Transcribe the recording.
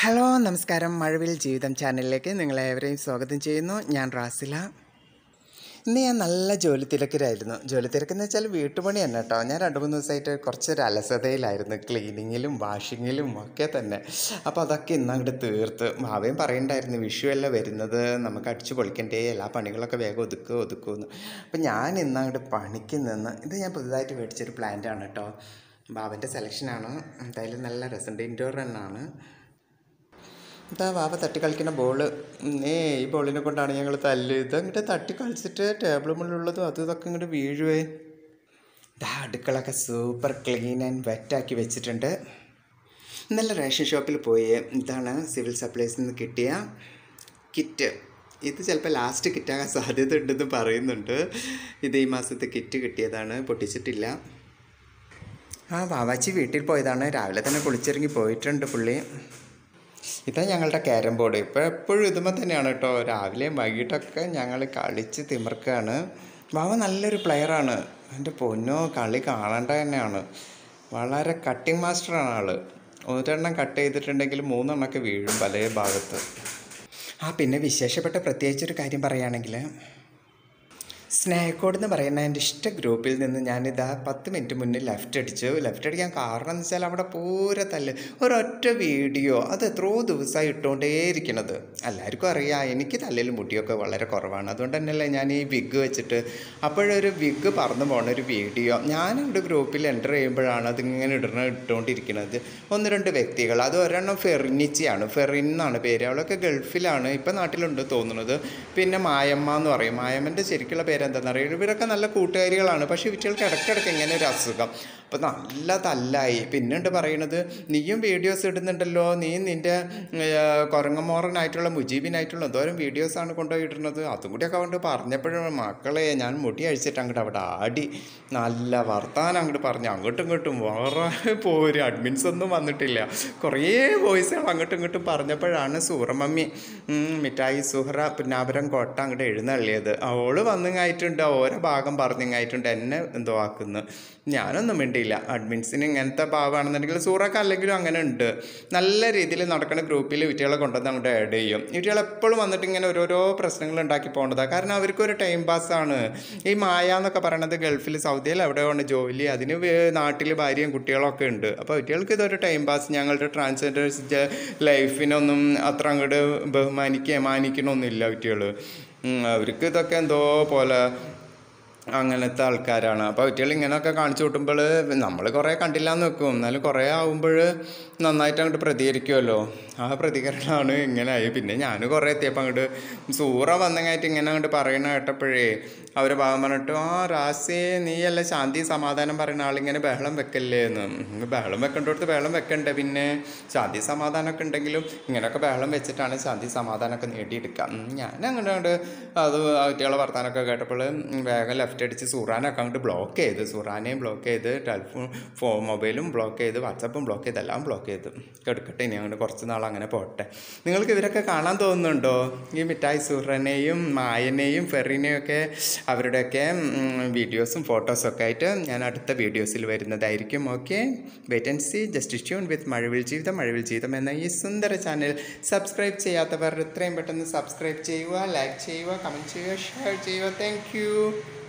hello നമസ്കാരം മഴവിൽ ജീവിതം ചാനലിലേക്ക് നിങ്ങളേവരെയും സ്വാഗതം ചെയ്യുന്നു ഞാൻ റാസില ഇന്ന് ഞാൻ നല്ല ജോലി തിരക്കിലായിരുന്നു ജോലി തിരക്കെന്ന് വെച്ചാൽ വീട്ടുപണി തന്നെ കേട്ടോ ഞാൻ രണ്ട് മൂന്ന് ദിവസമായിട്ട് കുറച്ചൊരു അലസതയിലായിരുന്നു ക്ലീനിങ്ങിലും വാഷിങ്ങിലും ഒക്കെ തന്നെ അപ്പോൾ അതൊക്കെ ഇന്ന് അങ്ങോട്ട് തീർത്ത് മാവയും പറയണ്ടായിരുന്നു വിഷു അല്ല വരുന്നത് നമുക്ക് അടിച്ചു പൊളിക്കണ്ടേ എല്ലാ പണികളൊക്കെ വേഗം ഒതുക്കുക ഒതുക്കുമെന്ന് അപ്പോൾ ഞാൻ ഇന്ന് അങ്ങോട്ട് പണിക്ക് നിന്ന് ഇത് ഞാൻ പുതുതായിട്ട് മേടിച്ചൊരു പ്ലാന്റാണ് കേട്ടോ ബാബൻ്റെ സെലക്ഷനാണ് എന്തായാലും നല്ല രസമുണ്ട് ഇൻഡോർ തന്നെയാണ് ഇതാ വാവ തട്ടി കളിക്കുന്ന ബോള് ഏ ഈ ബോളിനെ കൊണ്ടാണ് ഞങ്ങൾ തല്ല് ഇതങ്ങോട്ട് തട്ടി കളിച്ചിട്ട് ടേബിൾ മുള്ളിലുള്ളതും അതും ഇതൊക്കെ ഇങ്ങോട്ട് വീഴുവേ ഇതാ അടുക്കളൊക്കെ സൂപ്പർ ക്ലീൻ ആൻഡ് വെറ്റാക്കി വെച്ചിട്ടുണ്ട് ഇന്നലെ റേഷൻ ഷോപ്പിൽ പോയി ഇതാണ് സിവിൽ സപ്ലൈസിൽ നിന്ന് കിട്ടിയ കിറ്റ് ഇത് ചിലപ്പോൾ ലാസ്റ്റ് കിറ്റാകാൻ സാധ്യത ഉണ്ടെന്ന് പറയുന്നുണ്ട് ഇത് ഈ മാസത്തെ കിറ്റ് കിട്ടിയതാണ് പൊട്ടിച്ചിട്ടില്ല ആ വാവാച്ചി വീട്ടിൽ പോയതാണ് രാവിലെ തന്നെ കുളിച്ചിറങ്ങി പോയിട്ടുണ്ട് പുള്ളി ഇതാ ഞങ്ങളുടെ ക്യാരം ബോർഡ് ഇപ്പോൾ എപ്പോഴും ഇതുമ്പോൾ തന്നെയാണ് കേട്ടോ രാവിലെയും വൈകിട്ടൊക്കെ ഞങ്ങൾ കളിച്ച് തിമിർക്കാണ് ബാബ നല്ലൊരു പ്ലെയറാണ് എൻ്റെ പൊന്നോ കളി കാണേണ്ട തന്നെയാണ് വളരെ കട്ടിങ് മാസ്റ്ററാണ് ആള് ഒരെണ്ണം കട്ട് ചെയ്തിട്ടുണ്ടെങ്കിൽ മൂന്നെണ്ണമൊക്കെ വീഴും പല ഭാഗത്ത് ആ പിന്നെ വിശേഷപ്പെട്ട പ്രത്യേകിച്ചൊരു കാര്യം പറയുകയാണെങ്കിൽ സ്നേഹക്കോഡ് എന്ന് പറയുന്ന എൻ്റെ ഇഷ്ട ഗ്രൂപ്പിൽ നിന്ന് ഞാനിതാ പത്ത് മിനിറ്റ് മുന്നേ ലെഫ്റ്റ് അടിച്ചു ലെഫ്റ്റ് അടിക്കാൻ കാരണം എന്ന് വെച്ചാൽ അവിടെ പൂര തല്ല് ഒരൊറ്റ വീഡിയോ അത് എത്രയോ ദിവസമായി ഇട്ടുകൊണ്ടേയിരിക്കണത് എല്ലാവർക്കും അറിയാം എനിക്ക് തല്ലിലും മുടിയൊക്കെ വളരെ കുറവാണ് അതുകൊണ്ട് തന്നെയല്ലേ ഞാൻ ഈ വിഗ് വെച്ചിട്ട് അപ്പോഴൊരു വിഗ് പറന്നു പോണ ഒരു വീഡിയോ ഞാൻ എൻ്റെ ഗ്രൂപ്പിൽ എൻ്റർ ചെയ്യുമ്പോഴാണ് അതിങ്ങനെ ഇടണ ഇട്ടുകൊണ്ടിരിക്കുന്നത് ഒന്ന് രണ്ട് വ്യക്തികൾ അത് ഒരെണ്ണം ഫെറിനിച്ചിയാണ് ഫെറിൻ എന്നാണ് പേര് അവളൊക്കെ ഗൾഫിലാണ് ഇപ്പം നാട്ടിലുണ്ട് തോന്നുന്നത് പിന്നെ മായമ്മ എന്ന് പറയും മായമ്മൻ്റെ ശരിക്കുള്ള പേര് എന്താണെന്ന് അറിയാം ഇവരൊക്കെ നല്ല കൂട്ടുകാരികളാണ് പക്ഷേ ഇവറ്റകൾക്ക് ഇടയ്ക്കിടയ്ക്ക് ഇങ്ങനെ ഒരു അസുഖം അപ്പോൾ നല്ല തല്ലായി പിന്നുണ്ട് പറയണത് നീയും വീഡിയോസ് ഇടുന്നുണ്ടല്ലോ നീ നിൻ്റെ കുരങ്ങമോറനായിട്ടുള്ള മുജീബിനായിട്ടുള്ള എന്തോരം വീഡിയോസാണ് കൊണ്ടുപോയി ഇടുന്നത് അതും കൂടിയൊക്കെ കൊണ്ട് പറഞ്ഞപ്പോഴും മക്കളെ ഞാൻ മുടി അഴിച്ചിട്ട് അങ്ങോട്ട് അവിടെ ആടി നല്ല വർത്താനം അങ്ങോട്ട് പറഞ്ഞു അങ്ങോട്ടും ഇങ്ങോട്ടും വേറെ പോരും അഡ്മിൻസ് ഒന്നും വന്നിട്ടില്ല കുറേ വോയിസുകൾ അങ്ങോട്ടും ഇങ്ങോട്ടും പറഞ്ഞപ്പോഴാണ് സൂറമമ്മി ഉം, മിഠായി സുഹറ പിന്നാപുരം കോട്ട അങ്ങോട്ട് എഴുന്നള്ളിയത് അവള് വന്നിങ്ങായിട്ടുണ്ട് ഓരോ ഭാഗം പറഞ്ഞിങ്ങായിട്ടുണ്ട് എന്നെ എന്തോ ആക്കുന്നു ഞാനൊന്നും മിണ്ടിയില്ല അഡ്മിൻസിന് ഇങ്ങനത്തെ ഭാവമാണെന്നുണ്ടെങ്കിൽ സൂറൊക്കെ അല്ലെങ്കിലും അങ്ങനെ ഉണ്ട് നല്ല രീതിയിൽ നടക്കുന്ന ഗ്രൂപ്പിൽ കുട്ടികളെ കൊണ്ടുവന്ന് അങ്ങോട്ട് ആഡ് ചെയ്യും കുട്ടികൾ എപ്പോഴും വന്നിട്ട് ഇങ്ങനെ ഓരോരോ പ്രശ്നങ്ങൾ ഉണ്ടാക്കി പോകേണ്ടതാണ് കാരണം അവർക്കൊരു ടൈം പാസ്സാണ് ഈ മായ എന്നൊക്കെ പറയണത് ഗൾഫിൽ സൗദിയിൽ എവിടെയാണ് ജോലി അതിന് നാട്ടിൽ ഭാര്യയും കുട്ടികളൊക്കെ ഉണ്ട് അപ്പോൾ കുട്ടികൾക്ക് ഇതൊരു ടൈം പാസ് ഞങ്ങളുടെ ട്രാൻസ്ജെൻഡേഴ്സ് ലൈഫിനൊന്നും അത്ര അങ്ങോട്ട് ബഹുമാനിക്കുക മാനിക്കണമൊന്നുമില്ല കുട്ടികൾ അവർക്ക് ഇതൊക്കെ എന്തോ പോലെ അങ്ങനത്തെ ആൾക്കാരാണ് അപ്പോൾ കുട്ടികൾ ഇങ്ങനെയൊക്കെ കാണിച്ചു കൂട്ടുമ്പോൾ നമ്മൾ കുറേ കണ്ടില്ല എന്ന് വെക്കും എന്നാലും കുറേ ആവുമ്പോൾ നന്നായിട്ട് അങ്ങോട്ട് പ്രതികരിക്കുമല്ലോ ആ പ്രതികരണമാണ് ഇങ്ങനെ ആയി പിന്നെ ഞാൻ കുറേ എത്തിയപ്പോൾ അങ്ങോട്ട് സൂറ വന്നങ്ങായിട്ട് ഇങ്ങനെ അങ്ങോട്ട് പറയണ കേട്ടപ്പോഴേ അവർ ഭാഗം പറഞ്ഞിട്ട് ആ റാസി നീയല്ല ശാന്തി സമാധാനം പറയുന്ന ആളിങ്ങനെ ബഹളം വെക്കല്ലേ എന്ന് ഉം, ബഹളം വെക്കേണ്ടടുത്ത് ബഹളം വെക്കണ്ടേ പിന്നെ ശാന്തി സമാധാനമൊക്കെ ഉണ്ടെങ്കിലും ഇങ്ങനെയൊക്കെ ബഹളം വെച്ചിട്ടാണ് ശാന്തി സമാധാനമൊക്കെ നേടിയെടുക്കുക ഉം, ഞാൻ അങ്ങനെ അങ്ങോട്ട് അത് ആ കുട്ടികളെ വർത്താനമൊക്കെ കേട്ടപ്പോൾ വേഗം ലെഫ്റ്റ് അടിച്ച് സുറാനൊക്കെ അങ്ങോട്ട് ബ്ലോക്ക് ചെയ്ത് സുറാനെയും ബ്ലോക്ക് ചെയ്ത് ടെലിഫോൺ ഫോ മൊബൈലും ബ്ലോക്ക് ചെയ്ത് വാട്സപ്പും ബ്ലോക്ക് ചെയ്ത് എല്ലാം ബ്ലോക്ക് ചെയ്ത് കെടുക്കട്ടെ ഇനി അങ്ങോട്ട് കുറച്ച് നാൾ അങ്ങനെ പോട്ടെ നിങ്ങൾക്ക് ഇവരൊക്കെ കാണാൻ തോന്നുന്നുണ്ടോ ഈ മിഠായി സുറനെയും മായനെയും ഫെറിനെയും ഒക്കെ അവരുടെയൊക്കെ വീഡിയോസും ഫോട്ടോസും ഒക്കെ ആയിട്ട് ഞാൻ അടുത്ത വീഡിയോസിൽ വരുന്നതായിരിക്കും okay wait and see just tune with Mazhavil Jeevitham Mazhavil ജീവിതം എന്ന ഈ സുന്ദര ചാനൽ സബ്സ്ക്രൈബ് ചെയ്യാത്തവർ എത്രയും പെട്ടെന്ന് സബ്സ്ക്രൈബ് ചെയ്യുക ലൈക്ക് ചെയ്യുക കമൻറ്റ് ചെയ്യുക ഷെയർ ചെയ്യുക താങ്ക്